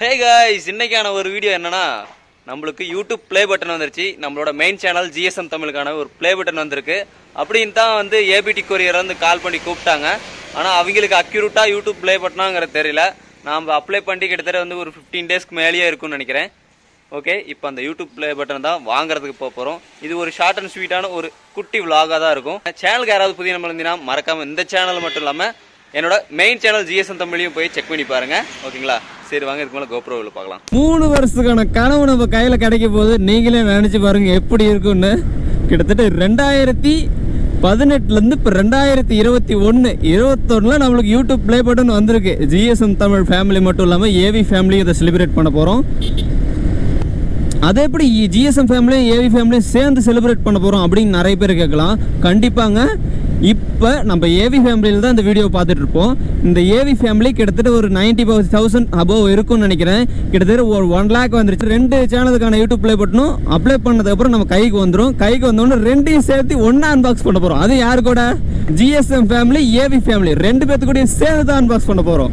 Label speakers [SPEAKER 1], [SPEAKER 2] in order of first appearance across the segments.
[SPEAKER 1] hey guys இன்னைக்கான ஒரு video என்னன்னா நம்மளுக்கு யூடியூப் ப்ளே பட்டன் வந்துருச்சு நம்மளோட மெயின் சேனல் ஜிஎஸ்எம் தமிழுக்கான ஒரு ப்ளே பட்டன் வந்திருக்கு அப்படின்னு தான் வந்து ஏபிடி கொரியர் வந்து கால் பண்ணி கூப்பிட்டாங்க ஆனால் அவங்களுக்கு அக்யூரேட்டாக யூடியூப் ப்ளே பட்டனாங்கிறது தெரியல நாம் அப்ளை பண்ணி கிட்டத்தட்ட வந்து ஒரு ஃபிஃப்டீன் டேஸ்க்கு மேலேயே இருக்கும்னு நினைக்கிறேன் ஓகே இப்போ அந்த யூடியூப் ப்ளே பட்டன் தான் வாங்குறதுக்கு போக போகிறோம் இது ஒரு ஷார்ட் அண்ட் ஸ்வீட்டான ஒரு குட்டி விலாகாக தான் இருக்கும் சேனலுக்கு யாராவது புதிய நம்ம இருந்தீங்கன்னா மறக்காமல் இந்த சேனல் மட்டும் இல்லாமல் என்னோட மெயின் சேனல் ஜிஎஸ்எம் தமிழையும் போய் செக் பண்ணி பாருங்க ஓகேங்களா சரி வாங்க இதுக்கு மேலே கோப்ரோவில் பார்க்கலாம்
[SPEAKER 2] மூணு வருஷத்துக்கான கனவு நம்ம கையில் கிடைக்க போது நீங்களே நினச்சி பாருங்க எப்படி இருக்கும்னு கிட்டத்தட்ட ரெண்டாயிரத்தி பதினெட்டுலேருந்து இப்போ ரெண்டாயிரத்தி இருபத்தி ஒன்று இருபத்தொன்னில் நம்மளுக்கு யூடியூப் ப்ளே பட்டன் வந்திருக்கு ஜிஎஸ்எம் தமிழ் ஃபேமிலி மட்டும் இல்லாமல் ஏவி ஃபேமிலியும் இதை செலிப்ரேட் பண்ண போகிறோம் அது எப்படி ஜிஎஸ்எம் ஃபேமிலியும் ஏவி ஃபேமிலியும் சேர்ந்து செலிப்ரேட் பண்ண போகிறோம் அப்படின்னு நிறைய பேர் கேட்கலாம் கண்டிப்பாங்க இப்போ நம்ம ஏவி ஃபேமிலியில் தான் இந்த வீடியோ பார்த்துட்டு இருப்போம் இந்த ஏவி ஃபேமிலி கிட்டத்தட்ட ஒரு நைன்டி தௌசண்ட் அபோவ் இருக்கும்னு நினைக்கிறேன் கிட்டத்தட்ட ஒரு ஒன் லேக் வந்துருச்சு ரெண்டு சேனலுக்கான யூடியூப் ப்ளே பட்டனும் அப்ளை பண்ணதுக்கப்புறம் நம்ம கைக்கு வந்துடும் கைக்கு வந்தோடனே ரெண்டையும் சேர்த்து ஒன்றா அன்பாக்ஸ் பண்ண போகிறோம் அது யாரு கூட ஜிஎஸ்எம் ஃபேமிலி ஏவி ஃபேமிலி ரெண்டு பேர்த்துக்கூடயும் சேர்ந்து தான் அன்பாக்ஸ் பண்ண போகிறோம்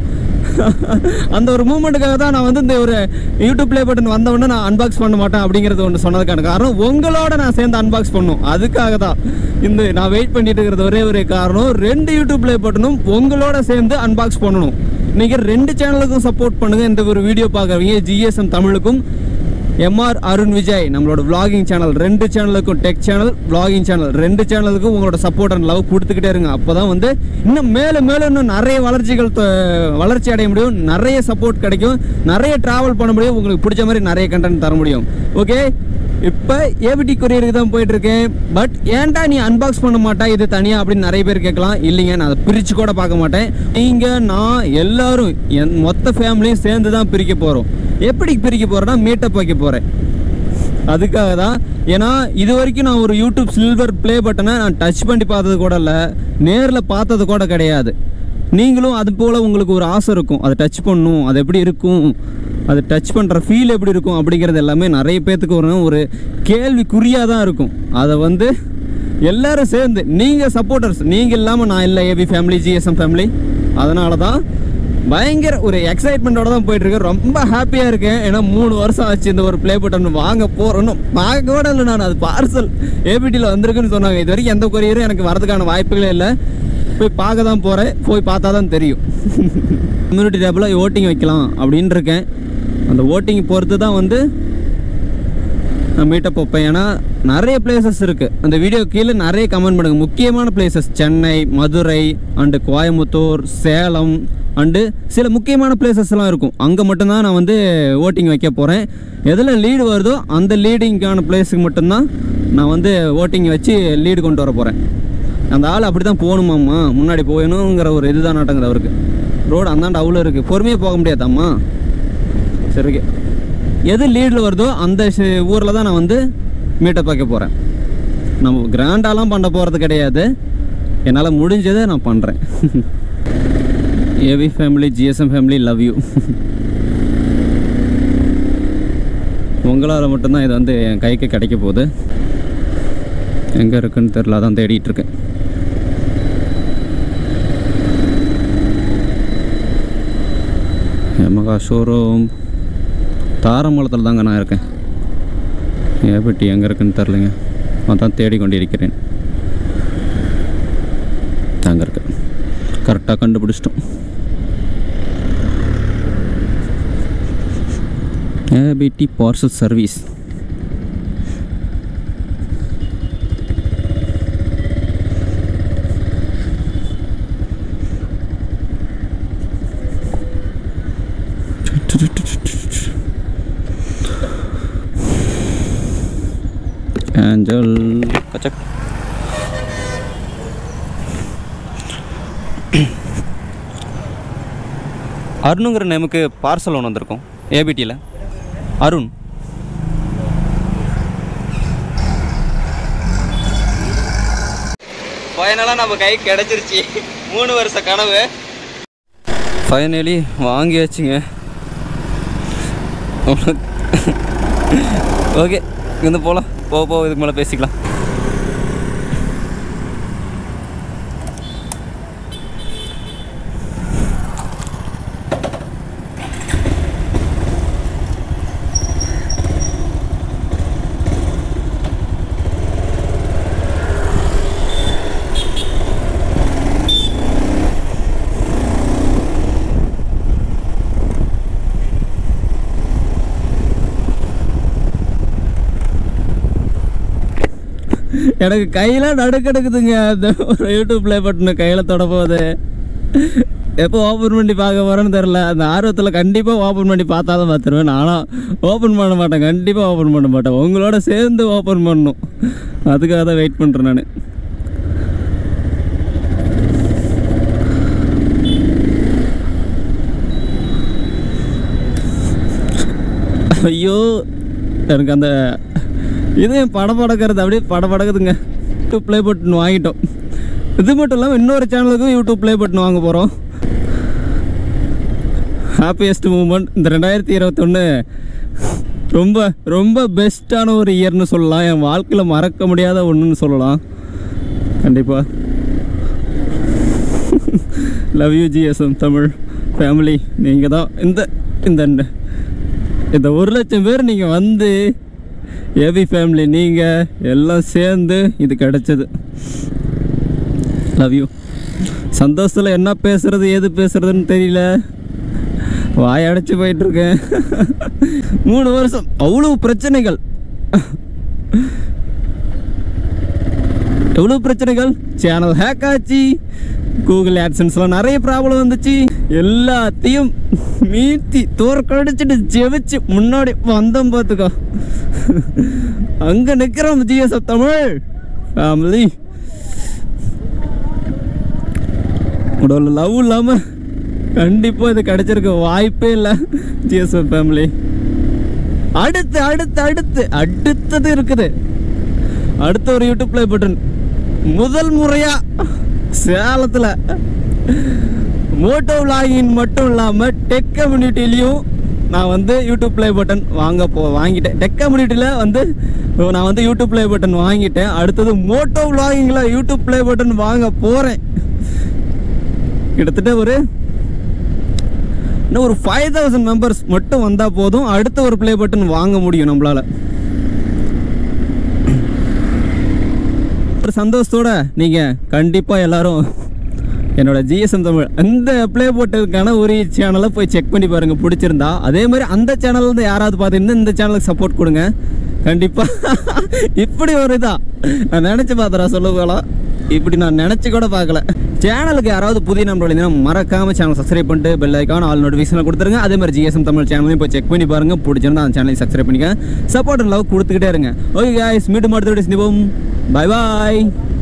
[SPEAKER 2] அந்த ஒரு மூமெண்ட்டுக்காக தான் நான் வந்து இந்த ஒரு யூடியூப் ப்ளே பட்டன் வந்த உடனே நான் அன்பாக்ஸ் பண்ண மாட்டேன் அப்படிங்கிறது ஒன்று சொன்னதுக்கான காரணம் உங்களோட நான் சேர்ந்து அன்பாக்ஸ் பண்ணும் அதுக்காக தான் இந்த நான் வெயிட் பண்ணிட்டு இருக்கிறது ஒரே ஒரு காரணம் ரெண்டு யூடியூப் ப்ளே பட்டனும் உங்களோட சேர்ந்து அன்பாக்ஸ் பண்ணணும் நீங்கள் ரெண்டு சேனலுக்கும் சப்போர்ட் பண்ணுங்க இந்த ஒரு வீடியோ பார்க்குறவங்க ஜிஎஸ்எம் தமிழுக்கும் எம்ஆர் அருண் விஜய் நம்மளோட vlogging சேனல் ரெண்டு சேனலுக்கும் டெக் சேனல் vlogging சேனல் ரெண்டு சேனலுக்கும் உங்களோட சப்போர்ட் அண்ட் லவ் கொடுத்துக்கிட்டே இருங்க அப்போ தான் வந்து இன்னும் மேலும் மேலும் இன்னும் நிறைய வளர்ச்சிகள் தொ- வளர்ச்சி அடைய முடியும் நிறைய சப்போர்ட் கிடைக்கும் நிறைய ட்ராவல் பண்ண முடியும் உங்களுக்கு பிடிச்ச மாதிரி நிறைய கண்டென்ட் தர முடியும் ஓகே இப்போ ஏபிடி கொரியருக்கு தான் போயிட்டு இருக்கேன் பட் ஏன்டா நீ அன்பாக்ஸ் பண்ண மாட்டா இது தனியாக அப்படின்னு நிறைய பேர் கேட்கலாம் இல்லைங்க நான் அதை பிரித்து கூட பார்க்க மாட்டேன் நீங்கள் நான் எல்லாரும் என் மொத்த ஃபேமிலியும் சேர்ந்து தான் பிரிக்க போகிறோம் எப்படி பிரிக்க போகிறேன்னா மீட்டப் வைக்க போகிறேன் அதுக்காக தான் ஏன்னா இது வரைக்கும் நான் ஒரு யூடியூப் சில்வர் ப்ளே பட்டனை நான் டச் பண்ணி பார்த்தது கூட இல்லை நேரில் பார்த்தது கூட கிடையாது நீங்களும் அது போல் உங்களுக்கு ஒரு ஆசை இருக்கும் அதை டச் பண்ணணும் அது எப்படி இருக்கும் அது டச் பண்ணுற ஃபீல் எப்படி இருக்கும் அப்படிங்கிறது எல்லாமே நிறைய பேர்த்துக்கு ஒரு ஒரு கேள்விக்குறியாக தான் இருக்கும் அதை வந்து எல்லாரும் சேர்ந்து நீங்கள் சப்போர்ட்டர்ஸ் நீங்கள் இல்லாமல் நான் இல்லை ஏபி ஃபேமிலி ஜிஎஸ்எம் ஃபேமிலி அதனால தான் பயங்கர ஒரு எக்ஸைட்மெண்ட்டோட தான் போயிட்டு இருக்கேன் ரொம்ப ஹாப்பியாக இருக்கேன் ஏன்னா மூணு வருஷம் ஆச்சு இந்த ஒரு ப்ளே பட்டன் வாங்க போகிறோன்னு பார்க்க கூட இல்லை நான் அது பார்சல் ஏபிடியில் வந்திருக்குன்னு சொன்னாங்க இது வரைக்கும் எந்த கொரியரும் எனக்கு வரதுக்கான வாய்ப்புகளே இல்லை போய் பார்க்க தான் போகிறேன் போய் பார்த்தா தான் தெரியும் கம்யூனிட்டி டேப்பில் ஓட்டிங் வைக்கலாம் அப்படின்னு இருக்கேன் அந்த ஓட்டிங் பொறுத்து தான் வந்து நான் மீட்டப் வைப்பேன் ஏன்னா நிறைய பிளேசஸ் இருக்குது அந்த வீடியோ கீழே நிறைய கமெண்ட் பண்ணுங்க முக்கியமான places Chennai Madurai and Coimbatore Salem and சில முக்கியமான பிளேசஸ்லாம் இருக்கும் அங்கே மட்டும்தான் நான் வந்து ஓட்டிங் வைக்க போகிறேன் எதில் லீடு வருதோ அந்த லீடிங்கான பிளேஸுக்கு மட்டும்தான் நான் வந்து ஓட்டிங் வச்சு லீடு கொண்டு வர போகிறேன் அந்த ஆள் அப்படி தான் போகணுமாம்மா முன்னாடி போயணுங்கிற ஒரு இதுதான் நாட்டங்குது அவருக்கு ரோடு அந்தாண்ட அவ்வளோ இருக்குது பொறுமையாக போக முடியாதாம்மா சரி ஓகே எது லீடில் வருதோ அந்த ஊரில் தான் நான் வந்து மீட்டப் வைக்க போகிறேன் நம்ம கிராண்டாலாம் பண்ண போகிறது கிடையாது என்னால் முடிஞ்சதை நான் பண்ணுறேன் AV family GSM family love you உங்களால் மட்டும்தான் இது வந்து என் கைக்கு கிடைக்க போகுது எங்கே இருக்குன்னு தெரில அதான் தேடிட்டு இருக்கேன் எமகா ஷோரூம் தாரமங்கலத்தில் தாங்க நான் இருக்கேன் ஏபிட்டி எங்கே இருக்குன்னு தெரிலங்க அதான் தேடி கொண்டிருக்கிறேன் தாங்க இருக்கு கரெக்டாக கண்டுபிடிச்சிட்டோம் ஏபிடி பார்சல் சர்வீஸ் ஏஞ்சல் கச்சக் அருணுங்கிற நேமுக்கு பார்சல் ஒன்று வந்திருக்கும் ஏபிடியில் அருண்
[SPEAKER 1] ஃபைனலாக நம்ம கை கிடைச்சிருச்சு மூணு வருஷ கனவு
[SPEAKER 2] ஃபைனலி வாங்கியாச்சுங்க ஓகே இருந்து போகலாம் போக போக இதுக்கு மேலே பேசிக்கலாம் எனக்கு கையில நடுக்கெடுக்குதுங்க அந்த ஒரு யூடியூப் ப்ளே பட்டனு கையில் தொட போகுது எப்போ ஓப்பன் பண்ணி பார்க்க போகிறேன்னு தெரில அந்த ஆர்வத்தில் கண்டிப்பாக ஓப்பன் பண்ணி பார்த்தா தான் பார்த்துருவேன் நானும் ஓப்பன் பண்ண மாட்டேன் கண்டிப்பாக ஓப்பன் பண்ண மாட்டேன் உங்களோட சேர்ந்து ஓப்பன் பண்ணணும் அதுக்காக தான் வெயிட் பண்ணுறேன் நான் ஐயோ எனக்கு அந்த இது படபடக்கிறது அப்படியே படபடக்குதுங்க யூடியூப் ப்ளே பட்டன் வாங்கிட்டோம் இது மட்டும் இல்லாமல் இன்னொரு சேனலுக்கும் யூடியூப் ப்ளே பட்டன் வாங்க போகிறோம் ஹாப்பியஸ்ட் மூமெண்ட் இந்த ரெண்டாயிரத்தி இருபத்தொன்று ரொம்ப ரொம்ப பெஸ்ட்டான ஒரு இயர்னு சொல்லலாம் என் வாழ்க்கையில் மறக்க முடியாத ஒன்றுன்னு சொல்லலாம் கண்டிப்பாக love you GSM Tamil family நீங்கள் தான் இந்த இந்த இந்த ஒரு லட்சம் பேர் நீங்கள் வந்து ஏபி ஃபேமிலி நீங்கள் எல்லாம் சேர்ந்து இது கிடைச்சது லவ் யூ சந்தோஷத்தில் என்ன பேசுறது ஏது பேசுறதுன்னு தெரியல வாய் அடைச்சு போயிட்டு இருக்கேன் மூணு வருஷம் அவ்வளவு பிரச்சனைகள் எவ்வளவு பிரச்சனைகள் சேனல் ஹேக் ஆச்சு கூகுள் ஆட்சன்ஸ்லாம் நிறைய ப்ராப்ளம் வந்துச்சு எல்லாத்தையும் மீத்தி தோற்கடிச்சிட்டு ஜெபிச்சு முன்னாடி வந்தோம் பார்த்துக்கோ அங்க நிக்கிறோம் ஜிஎஸ்எஃப் தமிழ் ஃபேமிலி உடல் லவ் இல்லாம கண்டிப்பா இது கிடைச்சிருக்க வாய்ப்பே இல்லை ஜிஎஸ்எஃப் ஃபேமிலி அடுத்து அடுத்து அடுத்து அடுத்தது இருக்குது அடுத்த ஒரு யூடியூப் ப்ளே பட்டன் முதல் முறையா சேலத்தில் மோட்டோ விலாகிங் மட்டும் இல்லாமல் டெக் கம்யூனிட்டிலையும் நான் வந்து யூடியூப் ப்ளே பட்டன் வாங்க போ வாங்கிட்டேன் டெக் கம்யூனிட்டியில் வந்து நான் வந்து யூடியூப் ப்ளே பட்டன் வாங்கிட்டேன் அடுத்தது மோட்டோ விலாகிங்கில் யூடியூப் ப்ளே பட்டன் வாங்க போகிறேன் கிட்டத்தட்ட ஒரு இன்னும் ஒரு ஃபைவ் தௌசண்ட் மெம்பர்ஸ் மட்டும் வந்தால் போதும் அடுத்த ஒரு ப்ளே பட்டன் வாங்க முடியும் நம்மளால ஒரு சந்தோஷத்தோட நீங்கள் கண்டிப்பாக எல்லாரும் என்னோட ஜிஎஸ்எம் தமிழ் அந்த ப்ளே போட்டதுக்கான ஒரு சேனலை போய் செக் பண்ணி பாருங்கள் பிடிச்சிருந்தா அதே மாதிரி அந்த சேனல்ல இருந்து யாராவது பார்த்துருந்து இந்த சேனலுக்கு சப்போர்ட் கொடுங்க கண்டிப்பாக இப்படி ஒரு இதா நான் நினச்சி பார்த்துறா சொல்ல போகலாம் இப்படி நான் நினச்சி கூட பார்க்கல சேனலுக்கு யாராவது புதிய நம்பர் இருந்தீங்கன்னா மறக்காம சேனல் சப்ஸ்கிரைப் பண்ணிட்டு பெல் ஐக்கான ஆல் நோட்டிஃபிகேஷன் கொடுத்துருங்க அதே மாதிரி ஜிஎஸ்எம் தமிழ் சேனலையும் போய் செக் பண்ணி பாருங்க பிடிச்சிருந்தா அந்த சேனலையும் சப்ஸ்கிரைப் பண்ணிக்க சப்போர்ட் லவ் கொடுத்துக்கிட்டே இருங்க ஓகே guys மீண்டும் அடுத்த வீடியோஸ் நிபம் பை பாய்